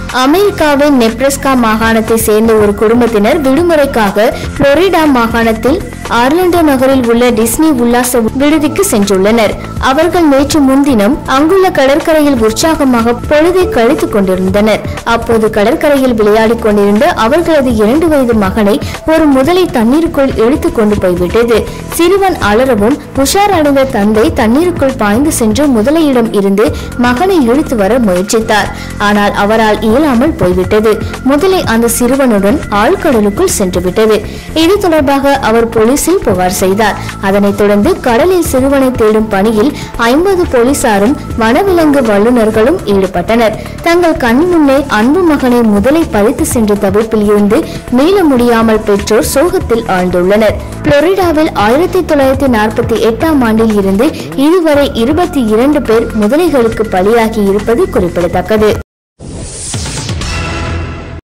அமெரிக்காவின் நெப்ரஸ்கா மாகாணத்தை சேர்ந்த ஒரு குடும்பத்தினர் விடுமுறைக்காக புளோரிடா மாகாணத்தில் ஆர்லண்டோ நகரில் உள்ள டிஸ்னி உல்லாச விடுதிக்கு சென்றுள்ளனர் அவர்கள் நேற்று முன்தினம் அங்குள்ள கடற்கரையில் உற்சாகமாக பொழுதை கழித்துக் கொண்டிருந்தனர் அப்போது கடற்கரையில் விளையாடிக் கொண்டிருந்த அவர்களது இரண்டு வயது மகனை ஒரு முதலை தண்ணீருக்குள் இழுத்து கொண்டு போய்விட்டது சிறுவன் அலறவும் உஷார் அடைந்த தந்தை தண்ணீருக்குள் பாய்ந்து சென்று முதலையிடம் இருந்து மகனை இழுத்து வர முயற்சித்தார் ஆனால் அவரால் இயலாமல் போய்விட்டது முதலை அந்த சிறுவனுடன் ஆழ்கடலுக்குள் சென்று விட்டது இது தொடர்பாக அவர் போலீசில் புகார் செய்தார் அதனைத் தொடர்ந்து கடலில் சிறுவனை தேடும் பணியில் ஐம்பது போலீசாரும் வனவிலங்கு வல்லுநர்களும் ஈடுபட்டனர் தங்கள் கண் முன்னே அன்பு மகனை முதலை பறித்து சென்ற தவிப்பில் இருந்து மீள முடியாமல் பெற்றோர் சோகத்தில் ஆழ்ந்துள்ளனர் புளோரிடாவில் ஆயிரத்தி தொள்ளாயிரத்தி நாற்பத்தி எட்டாம் ஆண்டில் இருந்து இதுவரை இருபத்தி இரண்டு பேர் முதலைகளுக்கு பலியாகி இருப்பது குறிப்பிடத்தக்கது